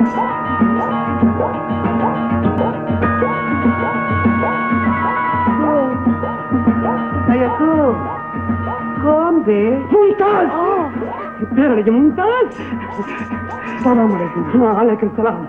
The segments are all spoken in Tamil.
कौन बे मुमताज பேரழகி மும்தாஜ் சலாம் அலைக்கும் அலைக்கும் சலாம்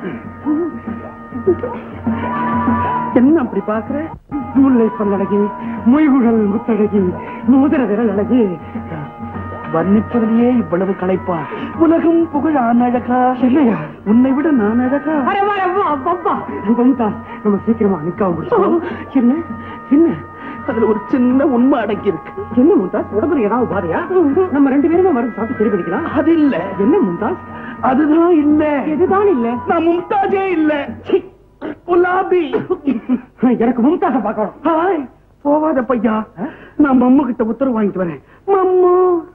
என்ன அப்படி பாக்குற முல்லை பல்லழகி மொய்குழல் முத்தழகி மோதிர விரல் அழகி வர்ணிப்பதிலேயே இவ்வளவு களைப்பா உலகம் புகழ் ஆண் அழகா இல்லையா உன்னை விட நான் அழகா மும்தாஜ் நம்ம சீக்கிரமா நிக்காம முடிச்சோம் என்ன என்ன அதுல ஒரு சின்ன உண்மை அடங்கி இருக்கு என்ன மும்தாஸ் உடம்புல ஏதாவது பாதையா நம்ம ரெண்டு பேருமே மருந்து சாப்பிட்டு சரி பண்ணிக்கலாம் அது இல்ல என்ன மும்தாஸ் அதுதான் இல்ல இதுதான் இல்ல நான் மும்தாஜே இல்ல சி, குலாபி எனக்கு மும்தாஸ பார்க்கணும் ஹாய் போவாத பையா நான் மம்மு கிட்ட உத்தரவு வாங்கிட்டு வரேன் மம்மு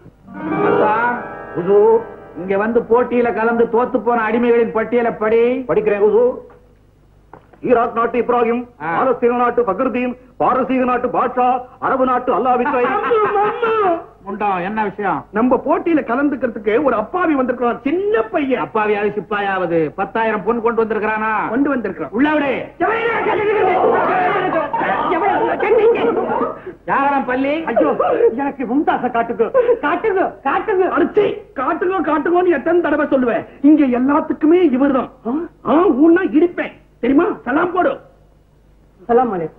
குசு இங்க வந்து போட்டியில கலந்து தோத்து போன அடிமைகளின் பட்டியலை படி படிக்கிறேன் குசு ஈராக் நாட்டு இப்ராஹிம் ஆ. பாலஸ்தீன நாட்டு பக்ருதீன் பாரசீக நாட்டு பாட்ஷா அரபு நாட்டு அல்லாவித்தை முண்டம் என்ன விஷயம் நம்ம போட்டியில கலந்துக்கிறதுக்கு ஒரு அப்பாவி வந்திருக்கிறான் சின்ன பையன் அப்பாவியாவது சிப்பாயாவது பத்தாயிரம் பொன் கொண்டு வந்திருக்கிறானா கொண்டு வந்திருக்கிறான் உள்ளவிடு யாரம் பள்ளி ஐயோ எனக்கு மும்தாஸ காட்டுங்க காட்டுங்க காட்டுங்க அடிச்சி காட்டுங்க காட்டுங்கன்னு எத்தனை தடவை சொல்லுவேன் இங்க எல்லாத்துக்குமே இவர்தான் ஆ உன்னா இடிப்பேன் தெரியுமா சலாம் போடு சலாம் அலைக்கும்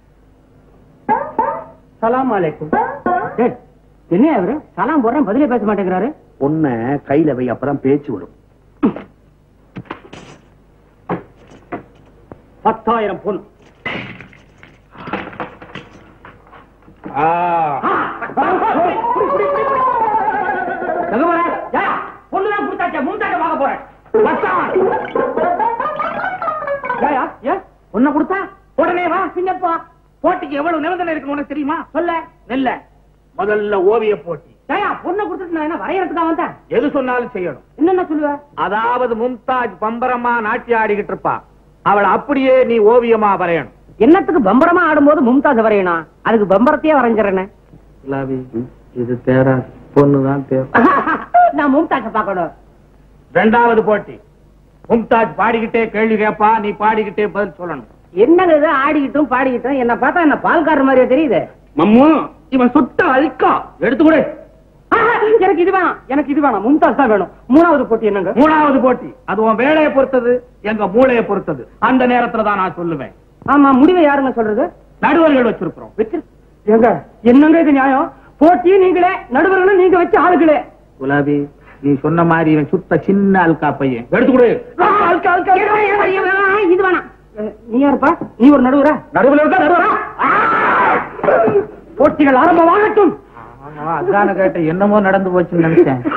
சலாம் அலைக்கும் டேய், என்ன அவரு சலாம் போடுறேன் பதிலே பேச மாட்டேங்கிறாரு பொண்ண கையில வை அப்பதான் பேச்சு வரும் பத்தாயிரம் பொன் எங்க போற? ஏய், பொண்ணுதான் கொடுத்தாச்சே, மும்தாஜை பார்க்க போறேன். பத்தாம். ஏய்யா, ஏன்? உன்னை கொடுத்தா உடனே வா பின்னப்பா போட்டிக்கு எவ்வளவு நிபந்தனை இருக்கு உனக்கு தெரியுமா சொல்ல. நெல்ல முதல்ல ஓவிய போட்டி ஏய்யா, பொண்ணை கொடுத்துட்டு நான் என்ன வரையறதுக்கா வந்தேன்? எது சொன்னாலும் செய்யணும் என்னென்ன சொல்லுவ? அதாவது மும்தாஜ் பம்பரமா நாட்டியம் ஆடிக்கிட்டு இருப்பா அவளை அப்படியே நீ ஓவியமா வரையணும் என்னத்துக்கு பம்பரமா ஆடும்போது மும்தாஜ் வரையணும் அதுக்கு பம்பரத்தையே வரைஞ்சிடறேன் இது தேரா பொண்ணுதான் தேவை நான் மும்தாஜ பார்க்கணும் ரெண்டாவது போட்டி மும்தாஜ் பாடிக்கிட்டே கேள்வி கேட்பா நீ பாடிக்கிட்டே பதில் சொல்லணும் என்னங்க இது ஆடிக்கிட்டும் பாடிக்கிட்டும் என்ன பார்த்தா என்ன பால்காரர் மாதிரியே தெரியுது மம்மு இவன் சுட்ட அழுக்கா எடுத்து கொடு ஆஹா, எனக்கு இது வேணாம் எனக்கு இது வேணாம் மும்தாஜ் தான் வேணும் மூணாவது போட்டி என்னங்க மூணாவது போட்டி அது உன் வேலையை பொறுத்தது எங்க மூளையை பொறுத்தது அந்த நேரத்துல தான் நான் சொல்லுவேன் ஆமா முடிவை யாருங்க சொல்றது நடுவர்கள் வச்சிருக்கிறோம் வச்சு ஏங்க என்னங்க இது நியாயம் போட்டி நீங்களே நடுவர்களும் நீங்க வச்ச ஆளுகளே குலாபி நீ சொன்ன மாதிரி இவன் சுத்த சின்ன அல்கா பையன் எடுத்து கொடு இது வேணாம் அஹ், நீ யாருப்பா நீ ஒரு நடுவரா நடுவில் இருக்கா நடுவரா போட்டிகள் ஆரம்பமாகட்டும் அதான கேட்ட என்னமோ நடந்து போச்சுன்னு நினைச்சேன்